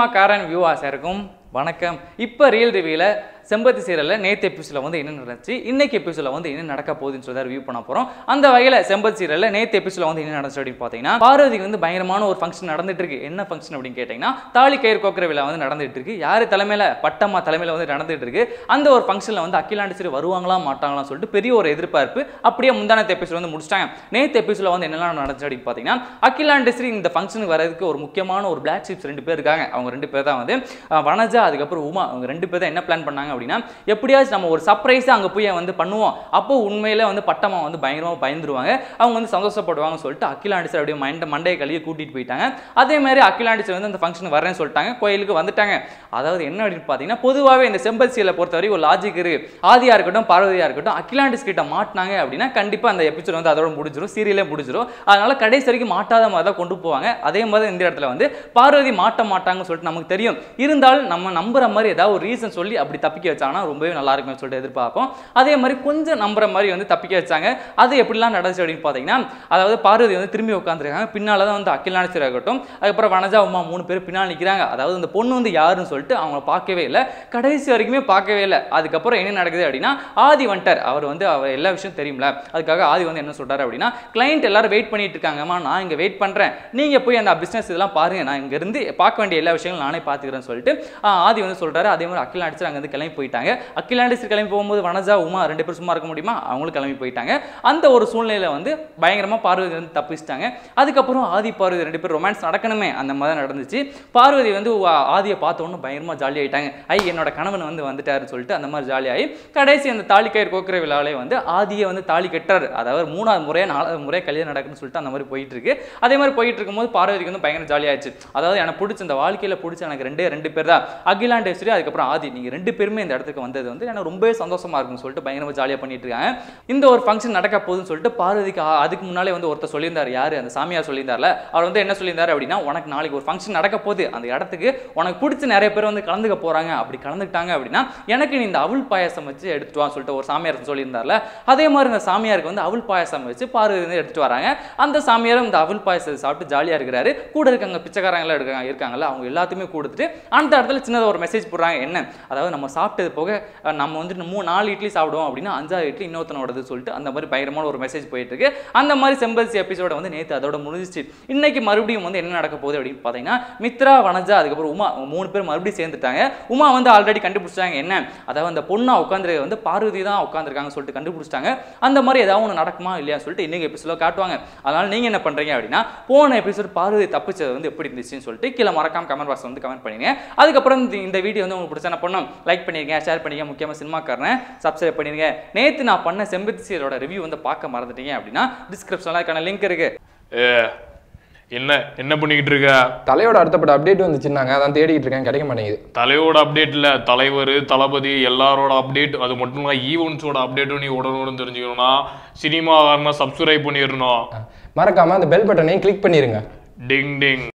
சினிமாக்காரன் வியூவாஸ் இருக்கும் வணக்கம் இப்போ ரியல் ரிவியூல செம்பத்தி சீரியலில் நேற்று எபிசோடில் வந்து என்ன நடந்துச்சு இன்னைக்கு எபிசோடில் வந்து என்ன நடக்க போகுதுன்னு சொல்லி ரிவ்யூ பண்ண போகிறோம் அந்த வகையில் செம்பத்தி சீரியலில் நேற்று எபிசோடில் வந்து என்ன நடந்துச்சு அப்படின்னு பார்த்தீங்கன்னா பார்வதிக்கு வந்து பயங்கரமான ஒரு ஃபங்க்ஷன் நடந்துட்டு இருக்கு என்ன ஃபங்க்ஷன் அப்படின்னு கேட்டிங்கன்னா தாலி கயிறு கோக்கிற விழா வந்து நடந்துட்டு இருக்கு யார் தலைமையில் பட்டம்மா தலைமையில் வந்து நடந்துட்டு இருக்கு அந்த ஒரு ஃபங்க்ஷனில் வந்து அகிலாண்டு சரி வருவாங்களா மாட்டாங்களான்னு சொல்லிட்டு பெரிய ஒரு எதிர்பார்ப்பு அப்படியே முந்தானத்து எபிசோட் வந்து முடிச்சிட்டாங்க நேற்று எபிசோடில் வந்து என்னெல்லாம் நடந்துச்சு அப்படின்னு பார்த்தீங்கன்னா அகிலாண்டு ஸ்ரீ இந்த ஃபங்க்ஷனுக்கு வரதுக்கு ஒரு முக்கியமான ஒரு பிளாக் ஷிப்ஸ் ரெண்டு பேர் இருக்காங்க அவங்க ரெண்டு பேர் தான் வந்து அஹ், வனஜா அதுக்கப்புறம் உமா அவங்க ரெண்டு பேர் தான் என்ன பிளான் பண்ணாங்க அப்படின்னா எப்படியாச்சும் நம்ம ஒரு சர்ப்ரைஸாக அங்கே போய் வந்து பண்ணுவோம் அப்போ உண்மையிலே வந்து பட்டமா வந்து பயங்கரமாக பயந்துருவாங்க அவங்க வந்து சந்தோஷப்படுவாங்க சொல்லிட்டு அகிலாண்டிசர் அப்படியே மைண்ட மண்டையை கழுவி கூட்டிட்டு போயிட்டாங்க அதே மாதிரி அகிலாண்டிசர் வந்து அந்த ஃபங்க்ஷனுக்கு வரேன்னு சொல்லிட்டாங்க கோயிலுக்கு வந்துட்டாங்க அதாவது என்ன அப்படின்னு பார்த்தீங்கன்னா பொதுவாகவே இந்த செம்பல்சியில் பொறுத்தவரை ஒரு லாஜிக் இருக்கு ஆதியா இருக்கட்டும் பார்வதியா இருக்கட்டும் அகிலாண்டிஸ் கிட்ட மாட்டினாங்க அப்படின்னா கண்டிப்பாக அந்த எபிசோட் வந்து அதோட முடிஞ்சிடும் சீரியலே முடிஞ்சிடும் அதனால கடைசி வரைக்கும் மாட்டாத மாதிரி தான் கொண்டு போவாங்க அதே மாதிரி இந்த இடத்துல வந்து பார்வதி மாட்ட மாட்டாங்கன்னு சொல்லிட்டு நமக்கு தெரியும் இருந்தாலும் நம்ம நம்புற மாதிரி ஏதாவது ஒரு ரீசன் சொல்லி அப்படி தப்பிக்க வச்சாங்கன்னா ரொம்பவே நல்லா இருக்கும்னு சொல்லிட்டு எதிர்பார்ப்போம் அதே மாதிரி கொஞ்சம் நம்புற மாதிரி வந்து தப்பிக்க வச்சாங்க அது எப்படிலாம் நடந்துச்சு அப்படின்னு பார்த்தீங்கன்னா அதாவது பார்வதி வந்து திரும்பி உட்காந்துருக்காங்க பின்னால தான் வந்து அகிலாண்டேஸ்வரி இருக்கட்டும் அதுக்கப்புறம் வனஜா உமா மூணு பேர் பின்னால் நிற்கிறாங்க அதாவது இந்த பொண்ணு வந்து யாருன்னு சொல்லிட்டு அவங்கள பார்க்கவே இல்லை கடைசி வரைக்குமே பார்க்கவே இல்லை அதுக்கப்புறம் என்ன நடக்குது அப்படின்னா ஆதி வந்துட்டார் அவர் வந்து அவர் எல்லா விஷயம் தெரியும்ல அதுக்காக ஆதி வந்து என்ன சொல்றாரு அப்படின்னா கிளைண்ட் எல்லாரும் வெயிட் பண்ணிட்டு இருக்காங்கம்மா நான் இங்கே வெயிட் பண்ணுறேன் நீங்கள் போய் அந்த பிஸ்னஸ் இதெல்லாம் பாருங்க நான் இங்கேருந்து பார்க்க வேண்டிய எல்லா விஷயங்களும் நானே பார்த்துக்கிறேன்னு சொல்லிட்டு ஆ, ஆதி வந்து சொல்றாரு அதே மாதிரி அகிலாண்டிசர் அங்கேருந்து கிளம்பி போயிட்டாங்க அகிலாண்டிசர் கிளம்பி போகும்போது வனஜா உமா ரெண்டு பேரும் சும்மா இருக்க முடியுமா அவங்களும் கிளம்பி போயிட்டாங்க அந்த ஒரு சூழ்நிலையில வந்து பயங்கரமா பார்வதி வந்து தப்பிச்சிட்டாங்க அதுக்கப்புறம் ஆதி பார்வதி ரெண்டு பேரும் ரொமான்ஸ் நடக்கணுமே அந்த மாதிரி நடந்துச்சு பார்வதி வந்து வா- ஆதியை பார்த்த உடனே பயங்கரமா ஜாலி ஆயிட்டாங்க ஐ என்னோட கணவன் வந்து வந்துட்டாருன்னு சொல்லிட்டு அந்த மாதிரி ஜாலியாகி கடைசி அந்த தாலி கயிறு கோக்குற விழாவிலே வந்து ஆதியை வந்து தாலி கட்டுறாரு அதாவது மூணாவது முறையா நாலாவது முறையா கல்யாணம் நடக்குன்னு சொல்லிட்டு அந்த மாதிரி போயிட்டு இருக்கு அதே மாதிரி போயிட்டு இருக்கும்போது பார்வதிக்கு வந்து பயங்கர ஜாலியாச்சு அதாவது எனக்கு பிடிச்ச இந்த வாழ்க்கையில பிடிச்ச எனக்கு ரெண்டே ரெண்டு பேர் தான் அகிலாண்டேஸ்வரி அதுக்கப்புறம் ஆதி நீங்க ரெண்டு பேருமே இந்த இடத்துக்கு வந்தது வந்து எனக்கு ரொம்பவே சந்தோஷமா இருக்குன்னு சொல்லிட்டு பயங்கரமா ஜாலியா பண்ணிட்டு இருக்காங்க இந்த ஒரு ஃபங்க்ஷன் நடக்க போகுதுன்னு சொல்லிட்டு பார்வதிக்கு ஆ- அதுக்கு முன்னாலே வந்து ஒருத்தர் சொல்லியிருந்தார் யாரு அந்த சாமியார் சொல்லியிருந்தார்ல அவர் வந்து என்ன சொல்லியிருந்தாரு அப்படின்னா உனக்கு நாளைக்கு ஒரு ஃபங்க்ஷன் நடக்க போகுது அந்த இடத்துக்கு உனக்கு பிடிச்ச நிறைய பேர் வந்து கலந்துக்க போறாங்க அப்படி கலந்துக்கிட்டாங்க அப்படின்னா எனக்கு நீ இந்த அவல் பாயாசம் வச்சு எடுத்துட்டு வான்னு சொல்லிட்டு ஒரு சாமியார் சொல்லியிருந்தார்ல அதே மாதிரி இந்த சாமியாருக்கு வந்து அவல் பாயாசம் வச்சு பார்வதி வந்து எடுத்துட்டு வராங்க அந்த சாமியாரும் இந்த அவல் பாயாசத்தை சாப்பிட்டு ஜாலியா இருக்கிறாரு கூட இருக்காங்க பிச்சைக்காரங்களா இருக்காங்க இருக்காங்கல்ல அவங்க எல்லாத்தையுமே கொடுத்துட்டு அந்த இடத்துல சின்னதாக ஒரு மெசேஜ் போடுறாங்க என்ன அதாவது நம்ம சாப்பிட்டது போக அஹ், நம்ம வந்துட்டு மூணு நாலு இட்லி சாப்பிடுவோம் அப்படின்னா அஞ்சாறு இட்லி இன்னொருத்தனோடது சொல்லிட்டு அந்த மாதிரி பயங்கரமான ஒரு மெசேஜ் போயிட்டு இருக்கு அந்த மாதிரி செம்பல்சி எபிசோட வந்து நேற்று அதோட முடிஞ்சிச்சு இன்னைக்கு மறுபடியும் வந்து என்ன நடக்க போகுது அப்படின்னு பார்த்தீங்கன்னா மித்ரா வனஜா அதுக்கப்புறம் உமா அவங்க மூணு பேர் மறுபடியும் சேர்ந்துட்டாங்க உமா வந்து ஆல்ரெடி கண்டுபிடிச்சிட்டாங்க என்ன அதாவது அந்த பொண்ணா உட்காந்துருக்க வந்து பார்வதி தான் உட்காந்துருக்காங்க சொல்லிட்டு கண்டுபிடிச்சிட்டாங்க அந்த மாதிரி ஏதாவது ஒன்று நடக்குமா இல்லையா சொல்லிட்டு இன்னைக்கு எபிசோட காட்டுவாங்க அதனால நீங்க என்ன பண்றீங்க அப்படின்னா போன எபிசோட் பார்வதி தப்பிச்சது வந்து எப்படி இருந்துச்சுன்னு சொல்லிட்டு கீழே மறக்காம கமெண்ட் பாக்ஸ் வந்து கமெண்ட் பண்ணுங்க அதுக்கப்புறம் இந்த- இந்த வீடியோ வந்து உங்களுக்கு பிடிச்சா என்ன பண்ணணும் லைக் பண்ணிருங்க ஷேர் பண்ணிங்க முக்கியமாக சினிமாக்காரனை சப்ஸ்கிரைப் பண்ணிருங்க நேத்து நான் பண்ண செம்பத்தி சீரோட ரிவ்யூ வந்து பார்க்க மறந்துட்டீங்க அப்படின்னா டிஸ்கிரிப்ஷனில் அதுக்கான லிங்க் இருக்கு ஏ என்ன என்ன பண்ணிக்கிட்டு இருக்க தலையோட அடுத்தப்பட்ட அப்டேட் வந்துச்சுன்னாங்க அதான் தேடிட்டு இருக்கேன் கிடைக்க மாட்டேங்குது தலையோட அப்டேட் இல்ல தலைவர் தளபதி எல்லாரோட அப்டேட் அது மட்டும் இல்ல ஈவெண்ட்ஸோட அப்டேட்டும் நீ உடனுடன் தெரிஞ்சுக்கணும்னா சினிமா சப்ஸ்கிரைப் பண்ணிடணும் மறக்காம அந்த பெல் பட்டனையும் கிளிக் பண்ணிருங்க டிங் டிங்